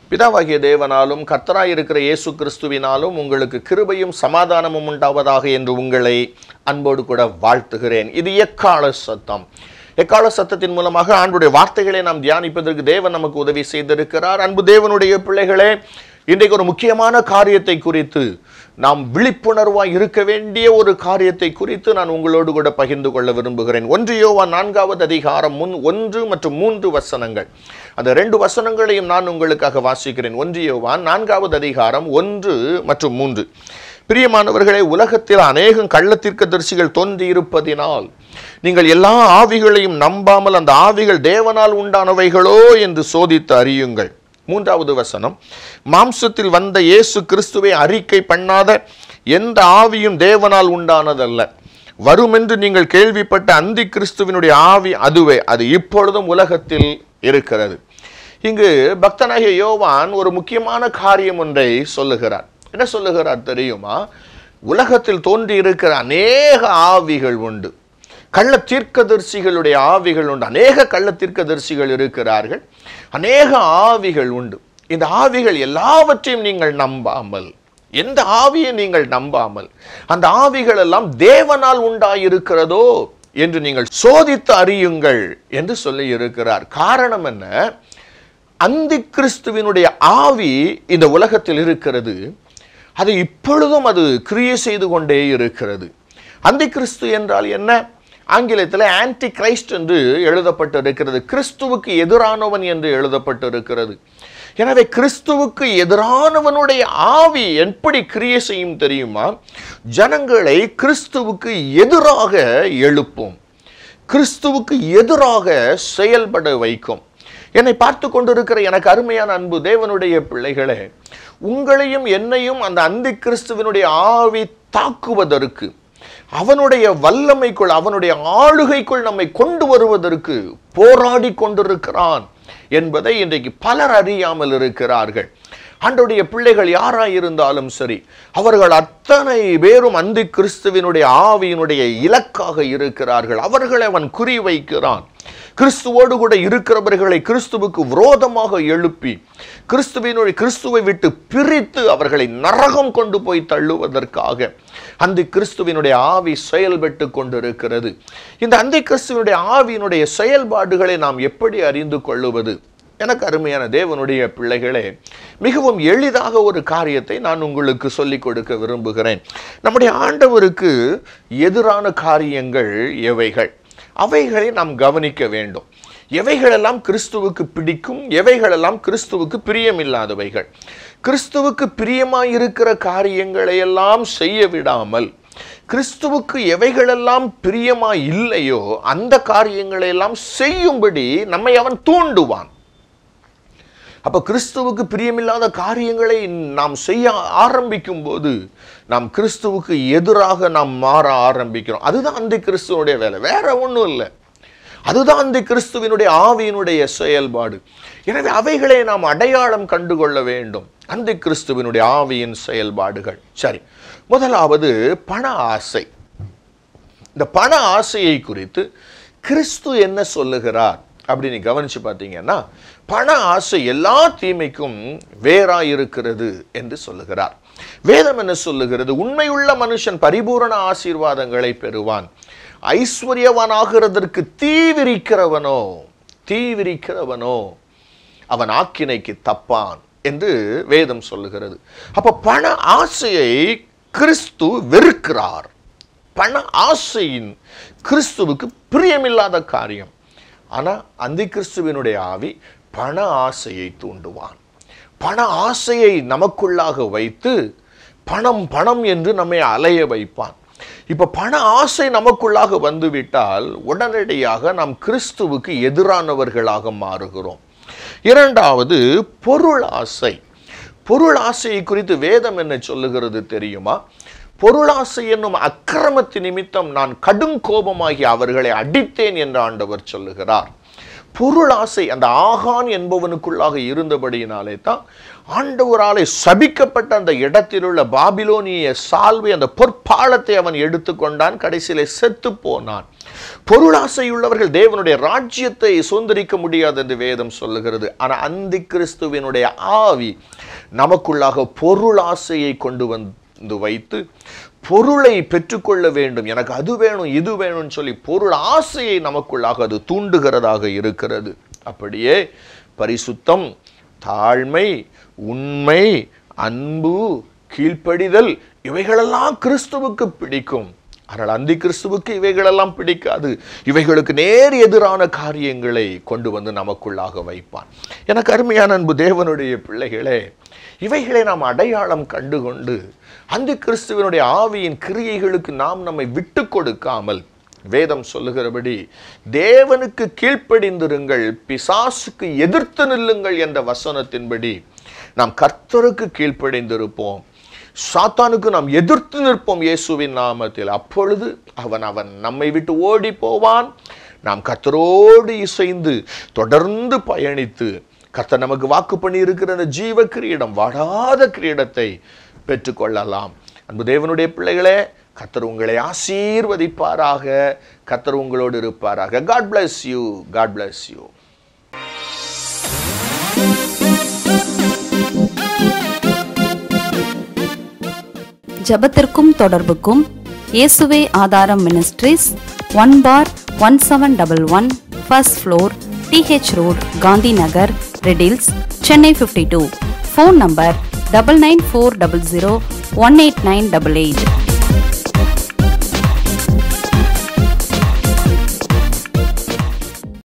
பிதாவாகிய தேவனாலும் கர்த்தராய் இருக்கிற இயேசு கிறிஸ்துவினாலும் உங்களுக்கு கிருபையும் சமாதானமும் உண்டாவதாக என்று உங்களை அன்போடு கூட வாழ்த்துகிறேன் இது எக்கால சத்தம் எக்கால சத்தத்தின் மூலமாக ஆண்டுடைய வார்த்தைகளை நாம் தியானிப்பதற்கு தேவன் நமக்கு உதவி செய்திருக்கிறார் அன்பு தேவனுடைய பிள்ளைகளே இன்றைக்கு ஒரு முக்கியமான காரியத்தை குறித்து நாம் விழிப்புணர்வாய் இருக்க வேண்டிய ஒரு காரியத்தை குறித்து நான் உங்களோடு கூட பகிர்ந்து கொள்ள விரும்புகிறேன் ஒன்று யோவான் நான்காவது அதிகாரம் முன் ஒன்று மற்றும் மூன்று வசனங்கள் அந்த ரெண்டு வசனங்களையும் நான் உங்களுக்காக வாசிக்கிறேன் ஒன்று யோவான் நான்காவது அதிகாரம் ஒன்று மற்றும் மூன்று பிரியமானவர்களே உலகத்தில் அநேகம் கள்ளத்திற்கு தரிசிகள் தோன்றி இருப்பதினால் நீங்கள் எல்லா ஆவிகளையும் நம்பாமல் அந்த ஆவிகள் தேவனால் உண்டானவைகளோ என்று சோதித்து அறியுங்கள் மூன்றாவது வசனம் மாம்சத்தில் வந்த இயேசு கிறிஸ்துவை அறிக்கை பண்ணாத எந்த ஆவியும் தேவனால் உண்டானதல்ல வருமென்று நீங்கள் கேள்விப்பட்ட அந்தி கிறிஸ்துவினுடைய ஆவி அதுவே அது இப்பொழுதும் உலகத்தில் இருக்கிறது இங்கு பக்தனாகிய யோவான் ஒரு முக்கியமான காரியம் ஒன்றை சொல்லுகிறார் என்ன சொல்லுகிறார் தெரியுமா உலகத்தில் தோன்றி இருக்கிற அநேக ஆவிகள் உண்டு கள்ள தீர்க்கதரிசிகளுடைய ஆவிகள் உண்டு அநேக கள்ள தீர்க்கதரிசிகள் இருக்கிறார்கள் அநேக ஆவிகள் உண்டு இந்த ஆவிகள் எல்லாவற்றையும் நீங்கள் நம்பாமல் எந்த ஆவியை நீங்கள் நம்பாமல் அந்த ஆவிகள் எல்லாம் தேவனால் உண்டாயிருக்கிறதோ என்று நீங்கள் சோதித்து அறியுங்கள் என்று சொல்லி இருக்கிறார் காரணம் என்ன அந்தி கிறிஸ்துவினுடைய ஆவி இந்த உலகத்தில் இருக்கிறது அது இப்பொழுதும் அது கிரியை செய்து கொண்டே இருக்கிறது அந்தி கிறிஸ்து என்றால் என்ன ஆங்கிலத்தில் ஆன்டி கிரைஸ்ட் என்று எழுதப்பட்டிருக்கிறது கிறிஸ்துவுக்கு எதிரானவன் என்று எழுதப்பட்டிருக்கிறது எனவே கிறிஸ்துவுக்கு எதிரானவனுடைய ஆவி எப்படி கிரியை செய்யும் தெரியுமா ஜனங்களை கிறிஸ்துவுக்கு எதிராக எழுப்பும் கிறிஸ்துவுக்கு எதிராக செயல்பட வைக்கும் என்னை பார்த்து கொண்டிருக்கிற எனக்கு அருமையான அன்பு தேவனுடைய பிள்ளைகளே உங்களையும் என்னையும் அந்த அந்தி கிறிஸ்துவனுடைய ஆவி தாக்குவதற்கு அவனுடைய வல்லமைக்குள் அவனுடைய ஆளுகைக்குள் நம்மை கொண்டு வருவதற்கு போராடி கொண்டிருக்கிறான் என்பதை இன்றைக்கு பலர் அறியாமல் இருக்கிறார்கள் ஆண்டுடைய பிள்ளைகள் யாராயிருந்தாலும் சரி அவர்கள் அத்தனை பேரும் அந்தி கிறிஸ்துவினுடைய ஆவியினுடைய இலக்காக இருக்கிறார்கள் அவர்களை அவன் குறி வைக்கிறான் கிறிஸ்துவோடு கூட இருக்கிறவர்களை கிறிஸ்துவுக்கு விரோதமாக எழுப்பி கிறிஸ்துவினுடைய கிறிஸ்துவை விட்டு பிரித்து அவர்களை நரகம் கொண்டு போய் தள்ளுவதற்காக அந்த கிறிஸ்துவினுடைய ஆவி செயல்பட்டு கொண்டிருக்கிறது இந்த அந்த கிறிஸ்துவனுடைய ஆவியினுடைய செயல்பாடுகளை நாம் எப்படி அறிந்து கொள்ளுவது எனக்கு அருமையான தேவனுடைய பிள்ளைகளே மிகவும் எளிதாக ஒரு காரியத்தை நான் உங்களுக்கு சொல்லிக் கொடுக்க விரும்புகிறேன் நம்முடைய ஆண்டவருக்கு எதிரான காரியங்கள் எவைகள் அவைகளை நாம் கவனிக்க வேண்டும் எவைகளெல்லாம் கிறிஸ்துவுக்கு பிடிக்கும் எவைகளெல்லாம் கிறிஸ்துவுக்கு பிரியமில்லாதவைகள் கிறிஸ்துவுக்கு பிரியமாயிருக்கிற காரியங்களை எல்லாம் செய்ய விடாமல் கிறிஸ்துவுக்கு எவைகளெல்லாம் பிரியமா இல்லையோ அந்த காரியங்களை எல்லாம் செய்யும்படி நம்மை அவன் தூண்டுவான் அப்ப கிறிஸ்துவுக்கு பிரியமில்லாத காரியங்களை நாம் செய்ய ஆரம்பிக்கும் போது நாம் கிறிஸ்துவுக்கு எதிராக நாம் மாற ஆரம்பிக்கிறோம் அதுதான் அந்த கிறிஸ்துவனுடைய வேலை வேற ஒன்றும் இல்லை அதுதான் அந்த கிறிஸ்துவினுடைய ஆவியினுடைய செயல்பாடு எனவே அவைகளை நாம் அடையாளம் கண்டுகொள்ள வேண்டும் அந்த கிறிஸ்துவினுடைய ஆவியின் செயல்பாடுகள் சரி முதலாவது பண ஆசை இந்த பண ஆசையை குறித்து கிறிஸ்து என்ன சொல்லுகிறார் அப்படி நீ கவனிச்சு பார்த்தீங்கன்னா பண ஆசை எல்லா தீமைக்கும் வேறா இருக்கிறது என்று சொல்லுகிறார் வேதம் என்ன சொல்லுகிறது உண்மையுள்ள மனுஷன் பரிபூரண ஆசீர்வாதங்களை பெறுவான் ஐஸ்வர்யவானாகிறதற்கு தீவிரிக்கிறவனோ தீவிரிக்கிறவனோ அவன் ஆக்கினைக்கு தப்பான் என்று வேதம் சொல்லுகிறது அப்ப பண ஆசையை கிறிஸ்து வெறுக்கிறார் பண ஆசையின் கிறிஸ்துவுக்கு பிரியமில்லாத காரியம் ஆனா அந்த கிறிஸ்துவினுடைய ஆவி பண ஆசையை தூண்டுவான் பண ஆசையை நமக்குள்ளாக வைத்து பணம் பணம் என்று நம்மை அலைய வைப்பான் இப்ப பண ஆசை நமக்குள்ளாக வந்துவிட்டால் உடனடியாக நாம் கிறிஸ்துவுக்கு எதிரானவர்களாக மாறுகிறோம் இரண்டாவது பொருள் ஆசை பொருள் ஆசையை குறித்து வேதம் என்ன சொல்லுகிறது தெரியுமா பொருளாசை என்னும் அக்கிரமத்து நிமித்தம் நான் கடும் கோபமாகி அவர்களை அடித்தேன் என்று ஆண்டவர் சொல்லுகிறார் பொருளாசை அந்த ஆகான் என்பவனுக்குள்ளாக இருந்தபடியினாலே தான் ஆண்டவராலே சபிக்கப்பட்ட அந்த இடத்தில் உள்ள பாபிலோனிய சால்வை அந்த பொற்பாலத்தை அவன் எடுத்துக்கொண்டான் கடைசியிலே செத்து போனான் பொருளாசையுள்ளவர்கள் தேவனுடைய ராஜ்யத்தை சுதந்திரிக்க முடியாது என்று வேதம் சொல்லுகிறது ஆனால் அந்தி கிறிஸ்துவினுடைய ஆவி நமக்குள்ளாக பொருளாசையை கொண்டு வந்து வைத்து பொருளை பெற்றுக்கொள்ள வேண்டும் எனக்கு அது வேணும் இது வேணும்னு சொல்லி பொருள் ஆசையை நமக்குள்ளாக அது தூண்டுகிறதாக இருக்கிறது அப்படியே பரிசுத்தம் தாழ்மை உண்மை அன்பு கீழ்ப்படிதல் இவைகளெல்லாம் கிறிஸ்துவுக்கு பிடிக்கும் ஆனால் அந்தி கிறிஸ்துவுக்கு இவைகளெல்லாம் பிடிக்காது இவைகளுக்கு நேர் எதிரான காரியங்களை கொண்டு வந்து நமக்குள்ளாக வைப்பான் எனக்கு அருமையான அன்பு தேவனுடைய பிள்ளைகளே இவைகளை நாம் அடையாளம் கண்டுகொண்டு அந்த கிறிஸ்துவனுடைய ஆவியின் கிரியைகளுக்கு நாம் நம்மை விட்டு கொடுக்காமல் வேதம் சொல்லுகிறபடி தேவனுக்கு கீழ்ப்படிந்திருங்கள் பிசாசுக்கு எதிர்த்து நில்லுங்கள் என்ற வசனத்தின்படி நாம் கர்த்தருக்கு கீழ்ப்படிந்திருப்போம் சாத்தானுக்கு நாம் எதிர்த்து நிற்போம் இயேசுவின் நாமத்தில் அப்பொழுது அவன் அவன் நம்மை விட்டு ஓடி போவான் நாம் கர்த்தரோடு இசைந்து தொடர்ந்து பயணித்து கர்த்தர் நமக்கு வாக்கு பண்ணி இருக்கிற அந்த ஜீவ கிரீடம் வாடாத கிரீடத்தை பெற்றுக்கொள்ளலாம் அன்பு தேவனுடைய பிள்ளைகளே கர்த்தர் உங்களை ஆசீர்வதிப்பாராக கர்த்தர் உங்களோடு இருப்பாராக God bless you God bless you ஜெபத்திற்கும் தொடர்புக்கும் இயேசுவே ஆதாரம் ministries one four one seven double one first floor TH road Gandhi Nagar Redhills Chennai fifty two phone number double nine four double zero one eight nine double eight